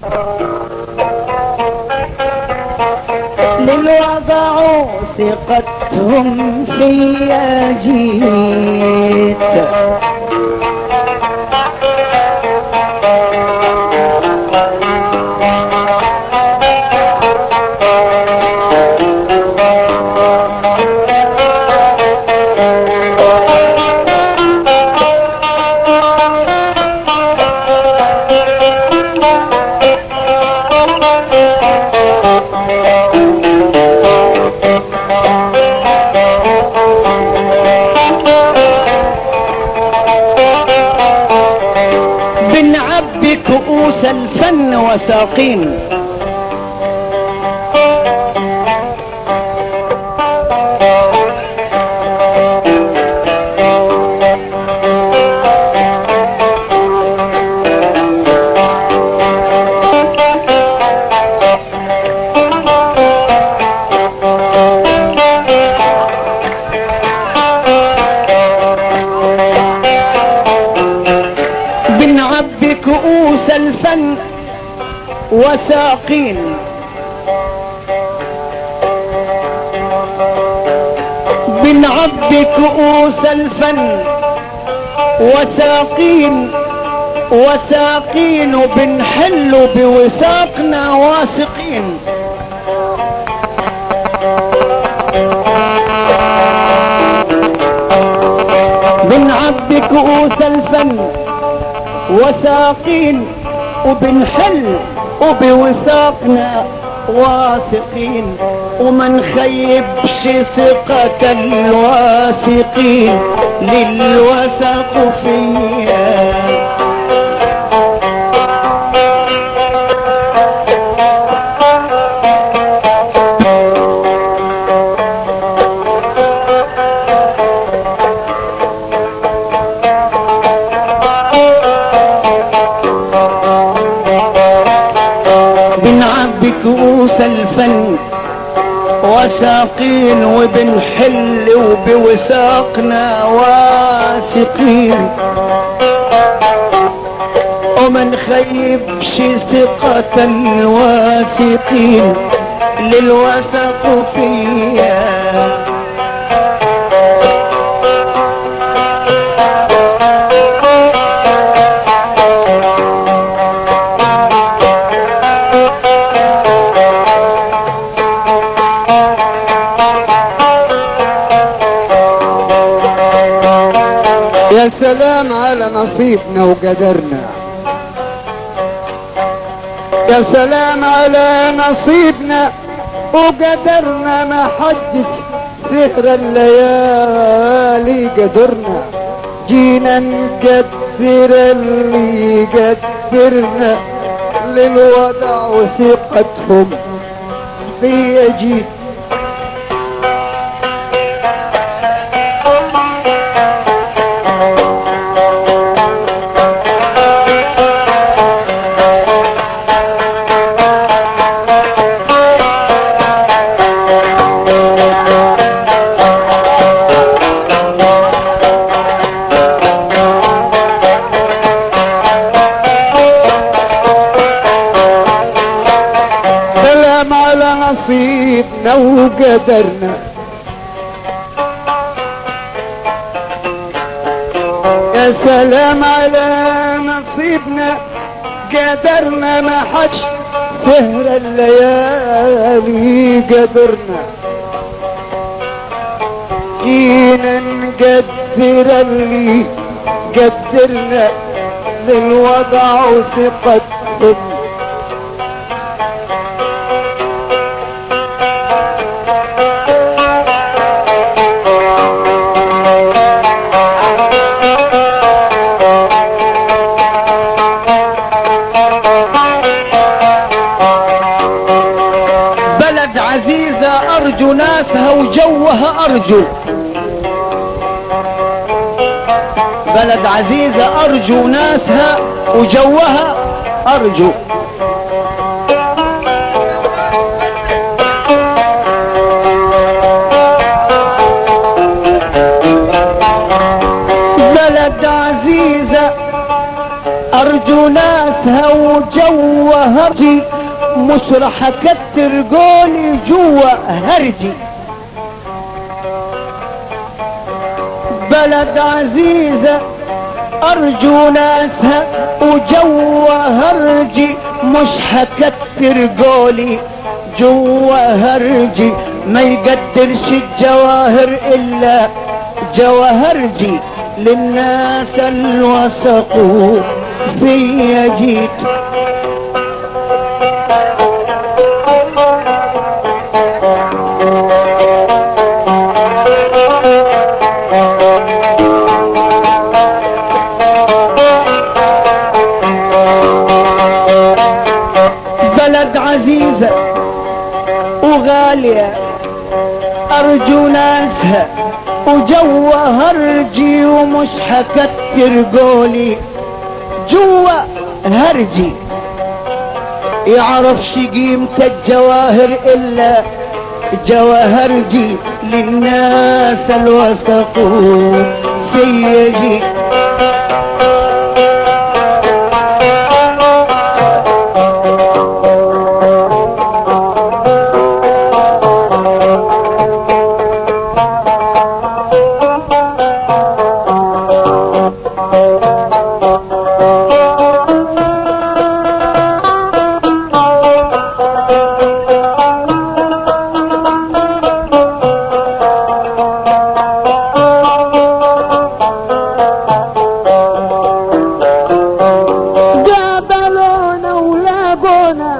للوضع ثقتهم فيا جيت بنعبي كؤوس الفن وساقين بنعبي كؤوس الفن وساقين بنعبي كؤوس الفن وساقين وساقين وبنحل بوساقنا واثقين بنعبي كؤوس الفن وساقين وبنحل وبوساقنا واثقين وما نخيبش ثقة الواثقين للوثق فيها بنعبي كؤوس الفن وساقين وبنحل وبوساقنا واثقين وما نخيبش ثقة الواثقين للوثق فيها يا سلام على نصيبنا وقدرنا يا سلام على نصيبنا وقدرنا ما حدش سهر الليالي قدرنا جينا نقدر اللي قدرنا للوضع وثقتهم في جيت سلام على نصيبنا وقدرنا يا سلام على نصيبنا قدرنا ما حدش سهر الليالي قدرنا جينا نقدر اللي قدرنا للوضع وثقتهم بلد عزيزة أرجو ناسها وجوها أرجو بلد عزيزة أرجو ناسها وجوها أرجو بلد عزيزة أرجو ناسها وجوها جوا هرجي مش راح اكتر قولي جوا هرجي بلد عزيزة ارجو ناسها وجوا هرجي مش هكتر قولي جوا هرجي ما يقدرش الجواهر الا جواهرجي للناس الوثقوا في جيت بلد عزيزة وغالية ارجو ناسها وجوا هرجي ومش هكتر قولي جوا هرجي يعرفش قيمة الجواهر الا جواهرجي للناس الوثقوا سيجي قابلونا ولاقونا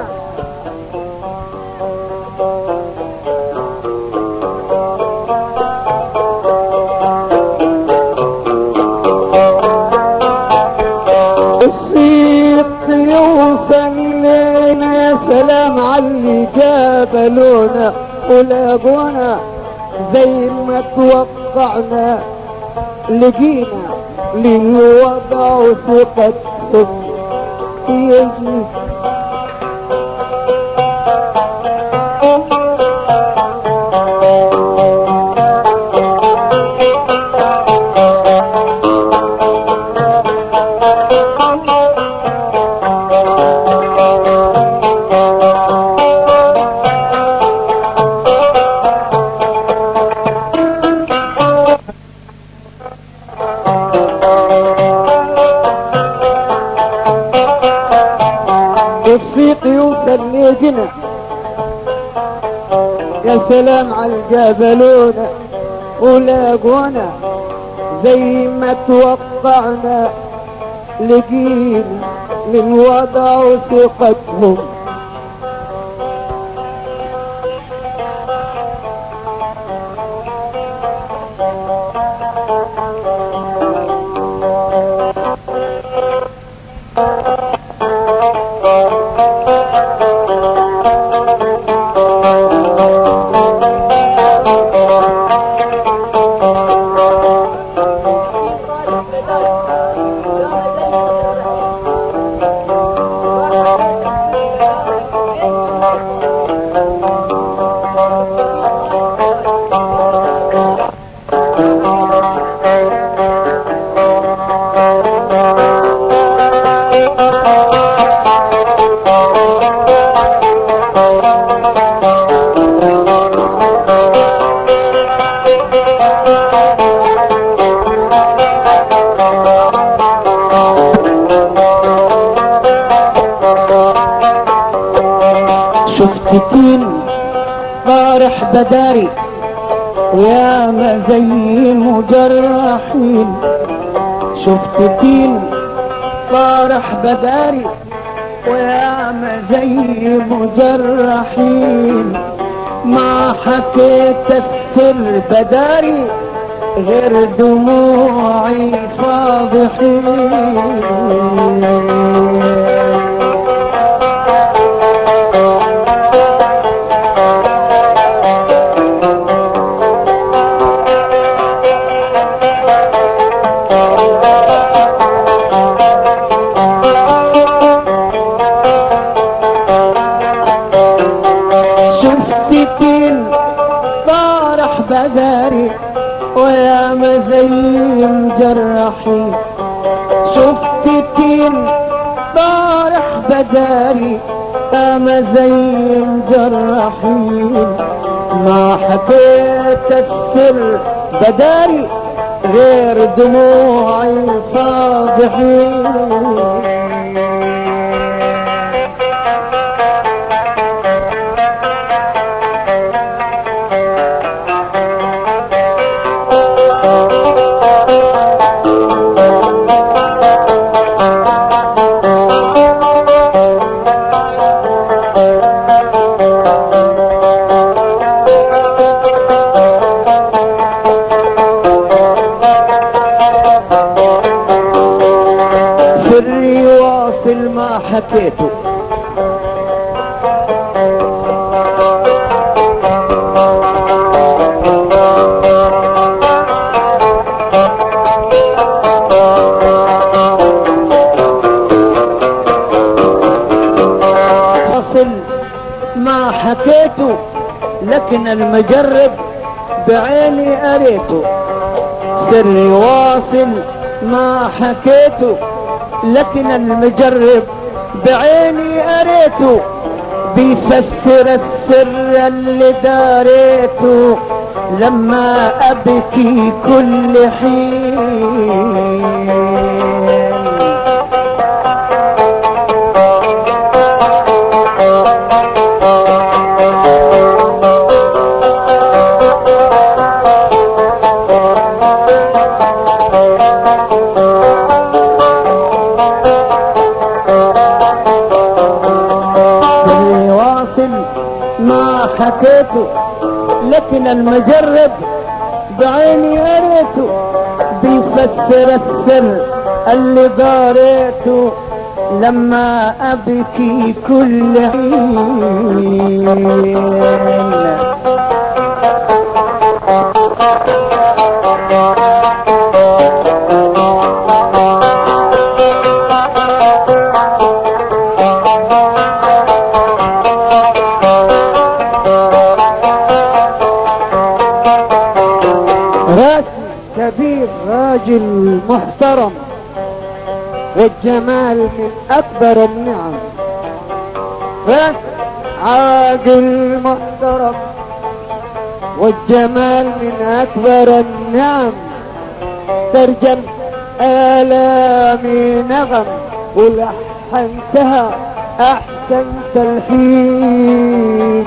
الصيت يوصل لنا يا سلام علي قابلونا ولاقونا زي ما توقعنا لقينا للوضع ثقتهم يجي الصيت يوصل ليجنا يا سلام على الجبلونة ولاقونا زي ما توقعنا لقينا للوضع ثقتهم شفت تين طارح بداري ويا ما زي مجرحين شفت تين طارح بداري ويا ما زي مجرحين ما حكيت السر بداري غير دموعي فاضحين شفت تين طارح بداري ويا ما زي مجرحين شفت تين طارح بداري بداري اما زي مجرحين ما حكيت السر بداري غير دموعي فاضحين سري واصل ما حكيته واصل ما حكيته لكن المجرب بعيني قريته سري واصل ما حكيته لكن المجرب بعيني قريته بيفسر السر اللي داريته لما ابكي كل حين اللي واصل ما حكيته لكن المجرب بعيني قريته بيفسر السر اللي داريته لما ابكي كل حين راسي كبير راجل محترم والجمال من أكبر النعم راسي عاقل محترم والجمال من أكبر النعم ترجم آلامي نغم ولحنتها أحسن تلحين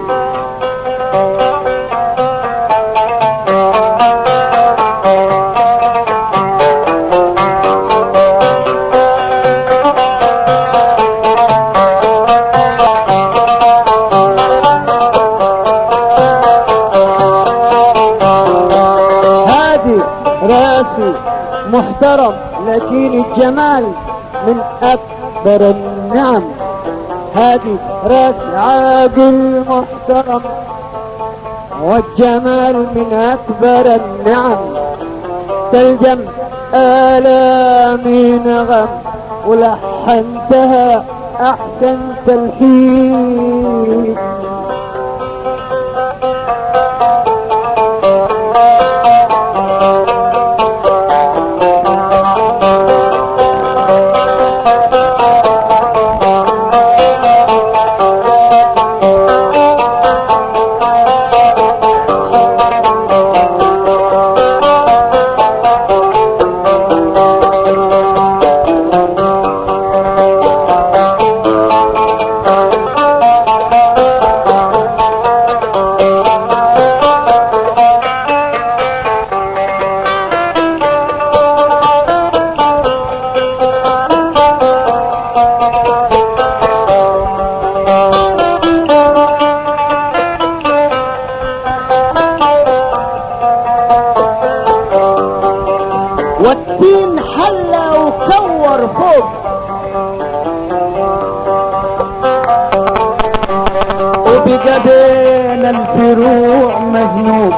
هادي راسي محترم لكن الجمال من أكبر النعم هادي راسي عاقل محترم والجمال من أكبر النعم تلجم آلامي نغم ولحنتها أحسن تلحين والتين حلى وكور فوق وبقى بين الفروع مزنوق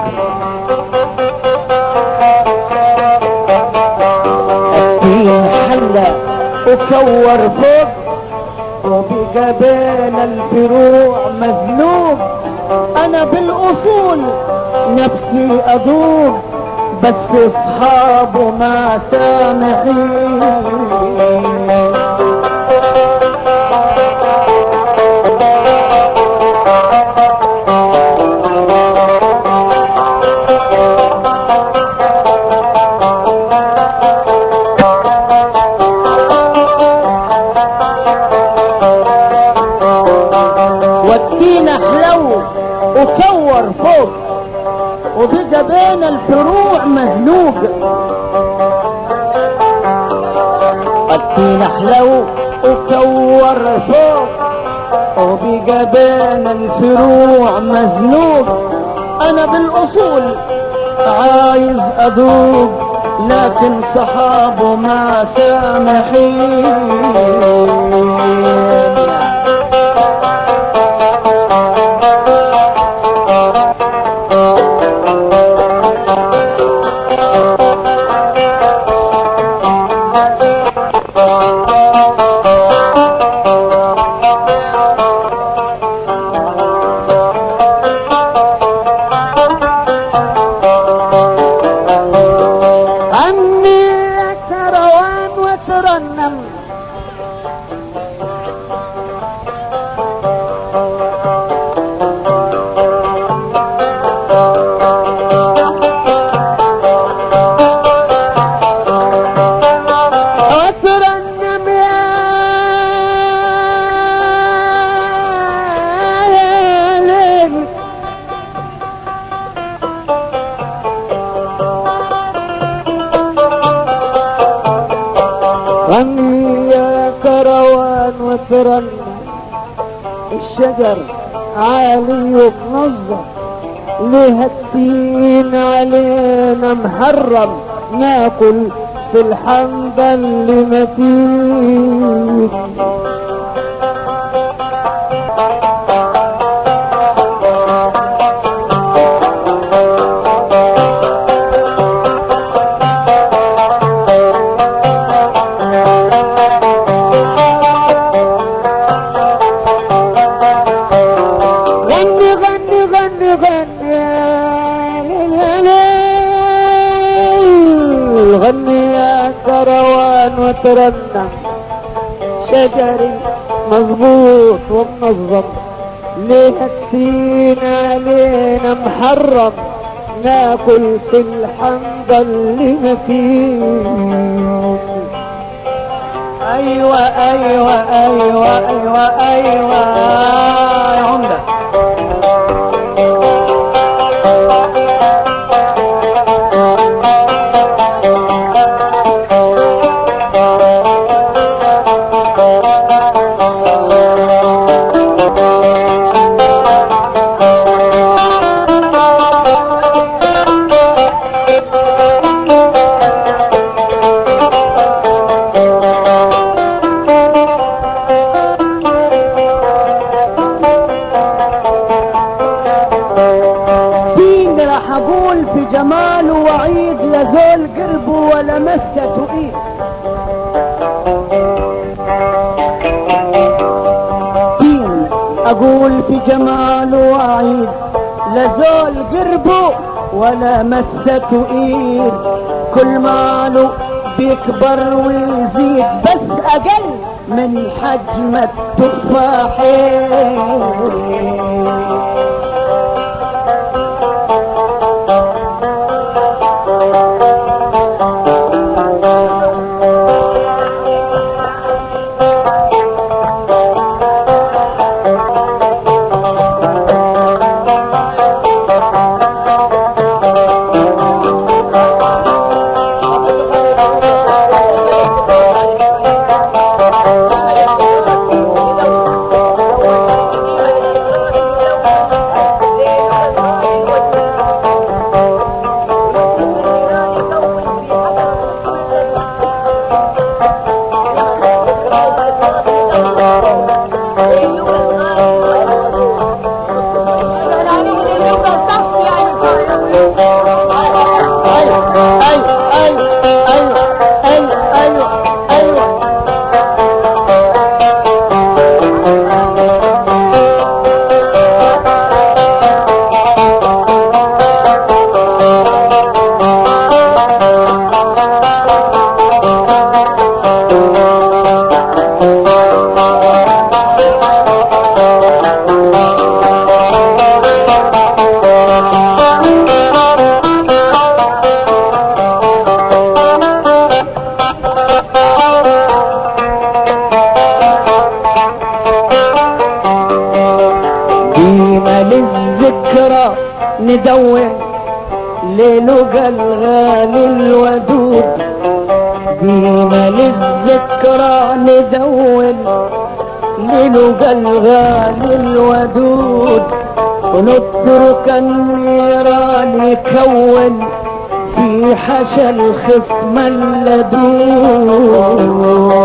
التين حلى وكور فوق وبقى بين الفروع مزنوق انا بالاصول نفسي ادوق بس اصحابه ما سامحين التين حلو وكور فوق وبقى بين الفروع مزنوق التين حلو وكور فوق وبقى بين الفروع مزنوق انا بالاصول عايز ادوق لكن صحابه ما سامحين عني يا كروان وترنم وترنم يا ليل غني يا كروان وترنم الشجر عالي ومنظم ليه الدين علينا محرم ناكل في الحنظل متين غني غني غني غني يا ليل يا ليل غني يا كروان وترنم شجري مظبوط ومنظم ليه التين علينا محرم ناكل في الحنظل لمكين ايوه ايوه ايوه ايوه ايوه يا عمده دين راح اقول في جماله وعيد لزول قربه ولا مسته ايد دين اقول في جماله وعيد لزول قربه ولا مسته ايد كل ماله بيكبر ويزيد بس اقل من حجم التفاحين الذكرى ندون ليلقى الغالي الودود بينا للذكرى ندون ليلقى الغالي الودود ونترك النيران يكون في حشا الخصم اللدود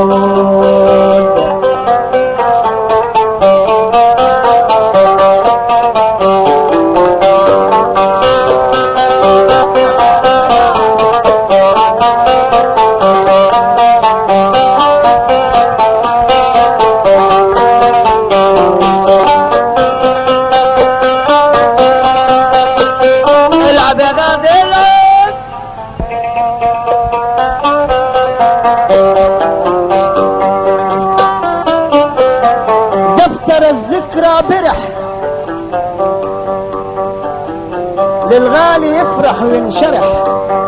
العب يا غادي العب دفتر الذكرى برح للغالي يفرح وينشرح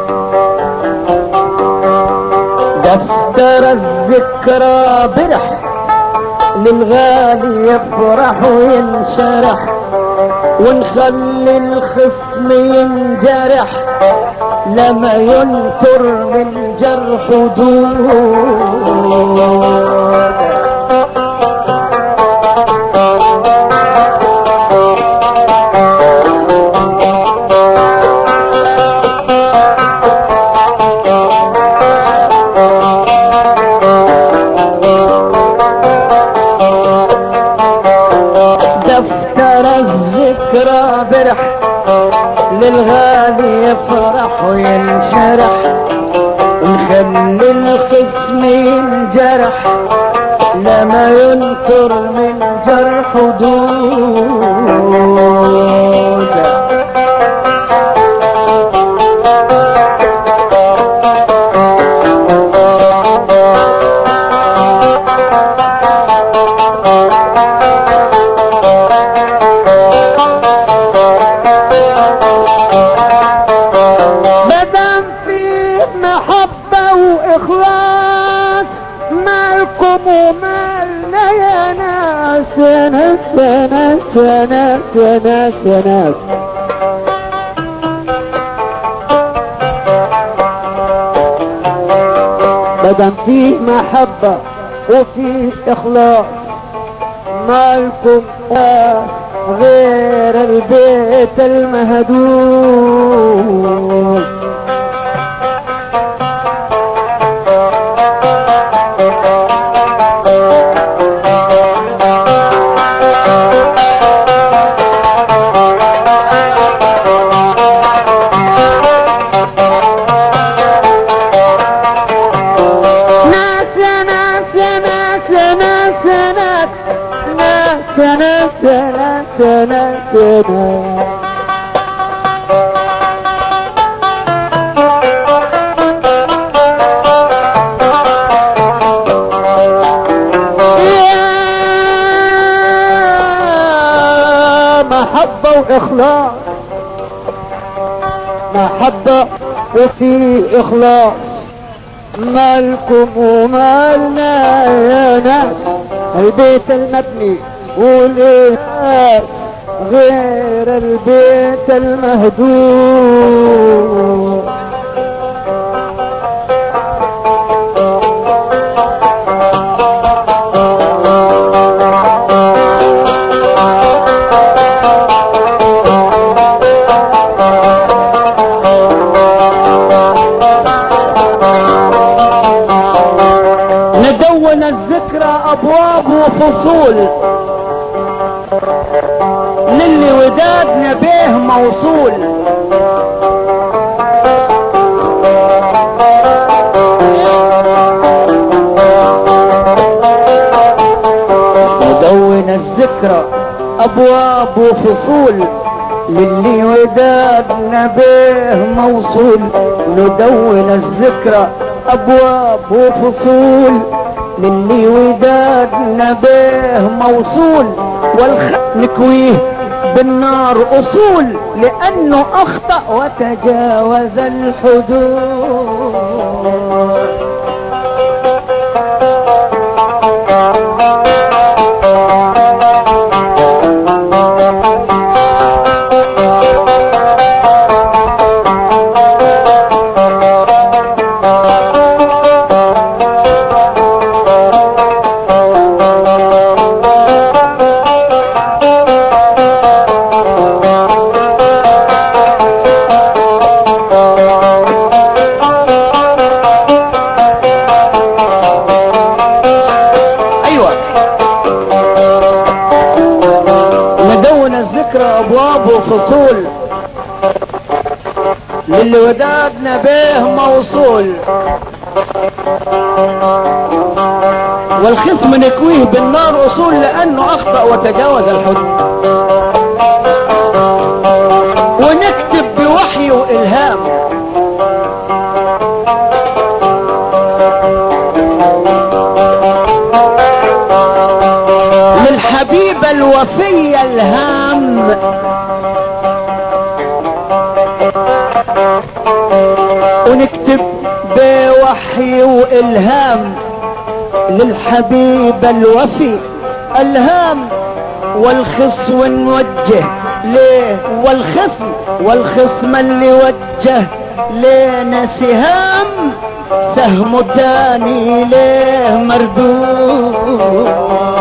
دفتر الذكرى برح للغالي يفرح وينشرح ونخلي الخصم ينجرح لما ينطر من جرح دود دفتر الذكرى برح للغالي يفرح وينشرح نخلي الخصم ينجرح لما ينطر من جرح دود مدام في محبة وإخلاص مالكم ومالنا يا ناس يا ناس يا ناس يا ناس يا ناس يا ناس مدام فيه محبة وفيه إخلاص مالكم غير البيت المهدوم ناس يا ناس يا ناس يا ناس يا ناس ناس يا ناس يا ناس يا ناس يا ناس يا محبة وإخلاص محبة وفي إخلاص مالكم ومالنا يا ناس البيت المبني والإناس غير البيت المهدوم ندون الذكرى ابواب وفصول للي ودادنا به موصول ندون الذكرى ابواب وفصول للي ودادنا به موصول ندون الذكرى ابواب وفصول للي ودادنا به موصول والخ نكويه بالنار اصول لانه اخطا وتجاوز الحدود الفكرة ابواب وفصول للي ودادنا به موصول والخصم نكويه بالنار اصول لانه اخطأ وتجاوز الحد ونكتب بوحي والهام للحبيبة الوفية الهام ونكتب بوحي والهام للحبيب الوفي الهام والخصم نوجه ليه والخصم والخصم اللي وجه لينا سهام سهم تاني ليه مردود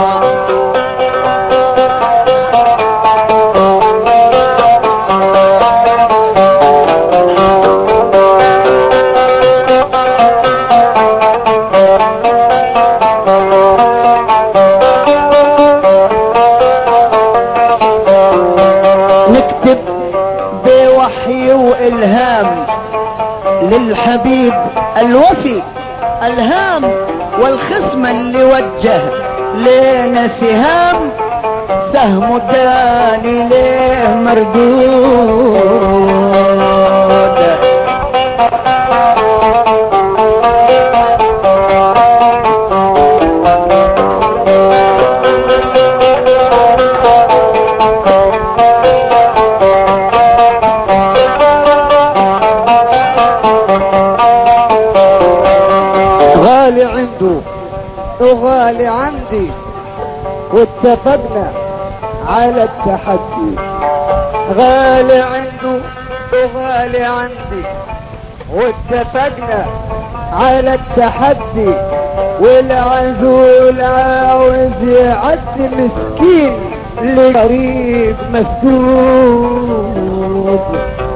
نكتب بوحي والهام للحبيب الوفي الهام والخصم اللي وجه لينا سهام سهم تاني ليه مردود غالي عنده وغالي عندي واتفقنا على التحدي غالي عنده وغالي عندي واتفقنا على التحدي والعزول عاوز يعدي مسكين لقريب مسدود